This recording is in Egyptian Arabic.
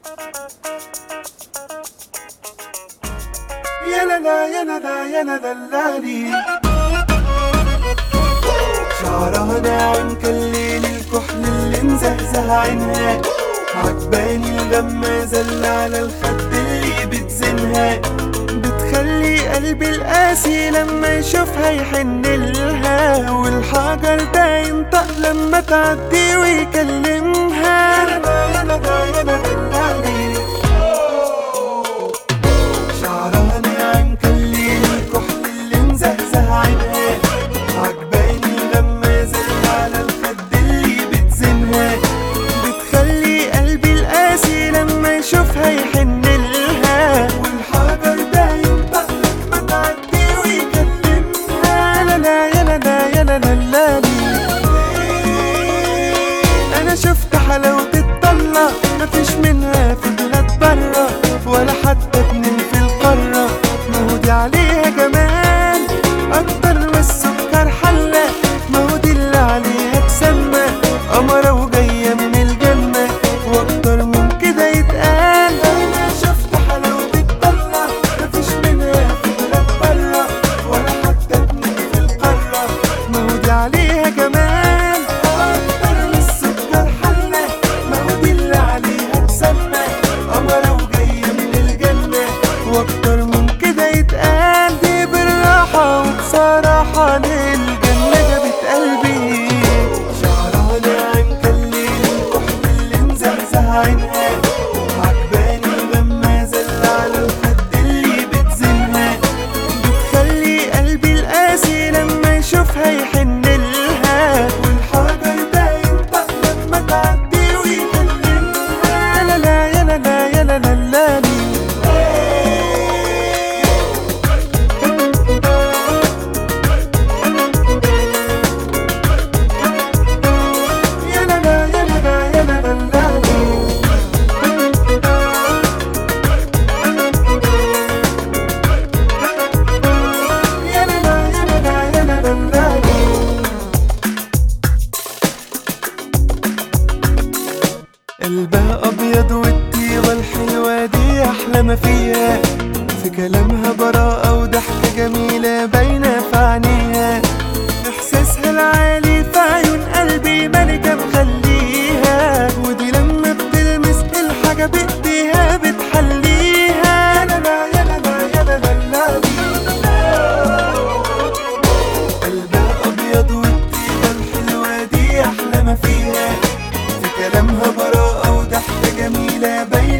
يا لا لا يا لا لا يا لا دلالي شعرها ناعم كالليل الكحل اللي مزهزه عينها عجباني الغمازة اللي على الخد اللي بتزنها بتخلي قلبي القاسي لما يشوفها يحن لها والحجر ده ينطق لما تعدي ويكلمها يا لا يا لا يا لا دلالي شعرها ناعم كالليل الكحل اللي مزهزه عينها عجباني الغمازة اللي على الخد اللي بتزنها بتخلي قلبي القاسي لما يشوفها يحن لها والحجر ده ينطق لما تعدي ويكلمها لا لا يا لا لا يا لا لا لا لي. انا شفت حلاوة الطلة مفيش منها في بلاد برا ولا حتى اتنين في القارة ما هو دي عليها جمال اكتر ما السكر حلة ما هو دي اللي عليها تسمى قمرة وجاية من الجنة واكتر من كده يتقال انا شفت حلاوة الطلة مفيش منها في بلاد برا ولا حتى اتنين في القارة ما هو دي عليها جمال اكتر من السكر حلة ما هو دي اللي عليها تسمى قمرة وجاية من الجنة واكتر من كده يتقال دي بالراحة وبصراحة للجنة جابت قلبي شعرها ناعم كالليل الكحل اللي مزهزه عينها عجباني الغمازة اللي على الخد اللي بتزنها بتخلي قلبي القاسي لما يشوفها يحن لها والحجر ده ينطق لما تعدي ويكلمها لا لا يا لا لا يا لا لا لا لي. يا لا لا يا لا لا يا لا لا لا لي. يا لا لا يا لا لا يا لا لا لا لي. قلبها ابيض والطيبة الحلوة دي احلى ما فيها في كلامها براءة وضحكة جميلة باينة في عينيها احساسها العالي في عيون قلبي ملكة مخليها ودي لما بتلمس الحاجة بايديها بتحليها لا لا يا لا لا يا لا لا لا قلبها ابيض والطيبة الحلوة دي احلى ما فيها في كلامها براءة وضحكة جميلة باينة